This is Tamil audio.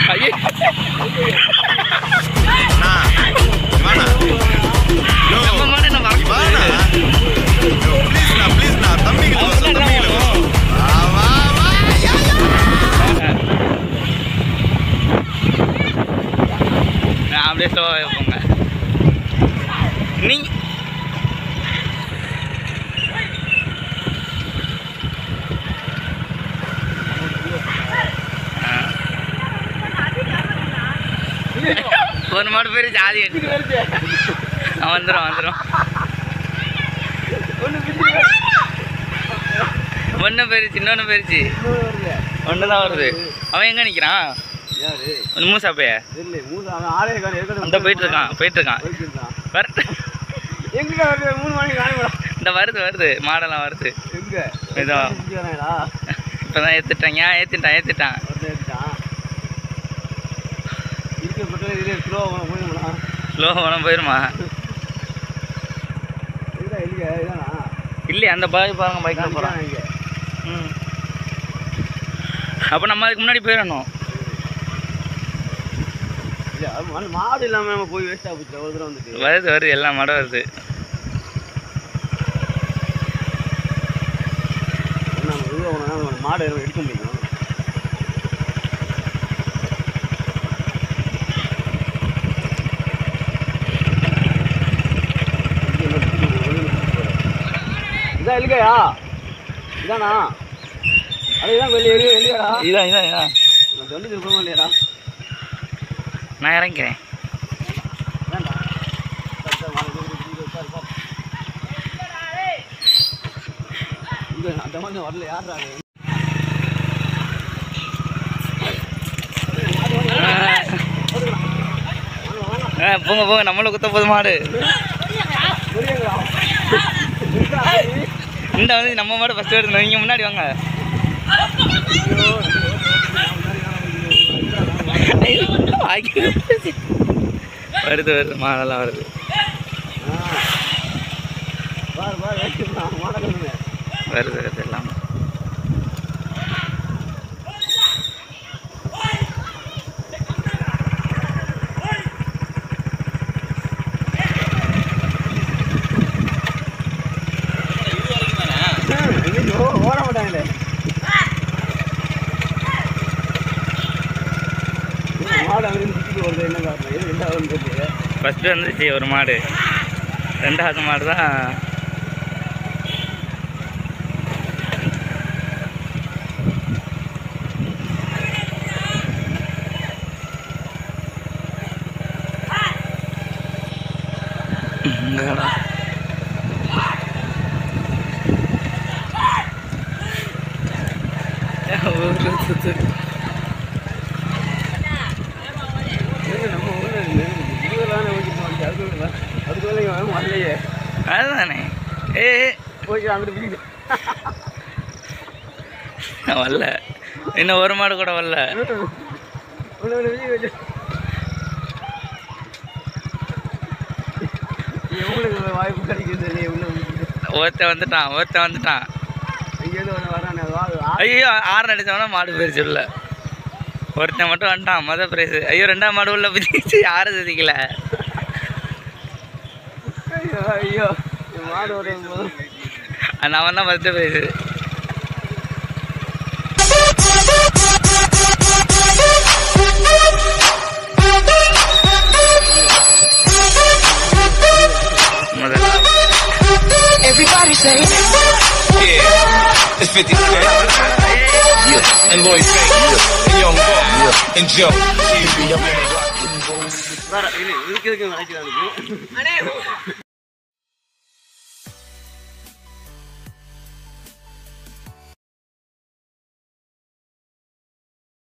ஐயே அண்ணா, வாண்ணா. யோ, நம்ம மாடு என்ன மறக்க வாண்ணா. யோ, pleaseண்ணா, pleaseண்ணா. தம்பிங்களுக்கு வசம், தம்பிங்களுக்கு வசம். வா, வா, வா. யா, யா. நான் அப்படியே ஸ்லோவாக போங்க நீ ஆ. ஒரு மாடு பேர் ஜாதி வந்துடும் வந்துடும் ஒன்று போயிருச்சு இன்னொன்று போயிருச்சு ஒன்று தான் வருது அவன் எங்கே நிற்கிறான் யாரு ஒன்று மூசாப்பைய தெரியல மூணு அவன் ஆளே காணோம். எதுக்கு அந்த போயிட்டு இருக்கான் போயிட்டு இருக்கான் போயிட்டு இருக்கான். வர எங்க வருது மூணு மணிக்கு காணுங்களா இந்த வருது வருது மாடெல்லாம் வருது எங்க இதோ. இங்க வராங்களா இப்போ தான் ஏற்றுட்டாங்க ஏற்றிட்டான் ஏற்றிட்டான் ஒருத்தன் எடுத்தான் இருக்கப்பட்ட இதே ஸ்லோ போயிடுங்களா ஸ்லோ போனால் போயிருமா இதுதான் இல்லையா இதானா இல்லையே அந்த பாய் பாருங்க பைக்கில் போகிறான் இங்க ம் அப்போ நம்ம அதுக்கு முன்னாடி போயிடணும் இல்ல அது மா- மாடு இல்லாம நம்ம போய் வேஸ்டா போச்சு ஒரு தடவை வந்துட்டு வருது வருது எல்லா மாடும் வருது நம்ம இது போனோம்னா நம்ம மாடு எடுக்க முடியும் இதான் இல்லையா இதானா அது இதான் வெளியே வெளியே வெளியாடா இதான் இதான் இதான் நான் வந்து இருக்கணும் இல்லையாடா நான் இறங்கிறேன் வேண்டா சத்தம் மாடு இருக்கு, இருக்கு, இருக்கு, உட்காரு, உட்காரு. இங்க அந்த மாதிரி வரல யாரா அது? ஆ போங்க போங்க நம்மளை குத்த போது மாடு புரியுங்களா? இந்த வந்து நம்ம மாடு ஃபஸ்ட்டு வருது நீங்கள் முன்னாடி வாங்க வருது வருது மாடெல்லாம் வருது ஆ. பாரு பாரு நான் மாடை கொண்டுங்க. வருது வருது எல்லாம் ஐயோ, ஓட மாட்டாங்களே இந்த மாடு அங்கிருந்து சுத்திட்டு வருது என்ன காரணம் எது ரெண்டாவது தெரியல ஃபஸ்ட்டு வந்துச்சு ஒரு மாடு ரெண்டாவது மாடு தான் இங்கடா. ஊரு சுத்து. ஏங்க, நம்ம ஊர்ல இருந்து இதுவெல்லாம் ஓட்டிட்டு வந்து அதுக்குள்ள அதுக்குள்ள இங்க வர வரலையே அதுதானே ஏ ஏ, ஓகே அங்கிட்டு பிடிக்குது வரல இன்னும் ஒரு மாடு கூட வரல உள்ள உள்ள வெளியே வச்சு எவ்வளவு வாய்ப்பு கிடைக்குது தெரியல உள்ள விட்டுட்டு. ஒருத்தன் வந்துட்டான் ஒருத்தன் வந்துட்டான் இங்கேருந்து ஒன்று வரானே வா வா. ஐயோ ஆறு அடிச்சவனா மாடு போயிருச்சு உள்ள ஒருத்தன் மட்டும் வந்துட்டான் மொதல் பிரைஸ் ஐயோ ரெண்டாம் மாடு உள்ள பிடிச்சி யாரும் சதிக்கல ஐயோ ஐயோ இந்த மாடு வரும் போது அந்த அவன் தான் ஃபஸ்ட்டு பிரைஸ் முதல்ல Everybody say Yeah, it's 50 Cent. Yeah, and Lloyd Banks. And Young Buck. And Joe. வேற இது இதுக்கு இதுக்கு நினைக்கிறானுக்கு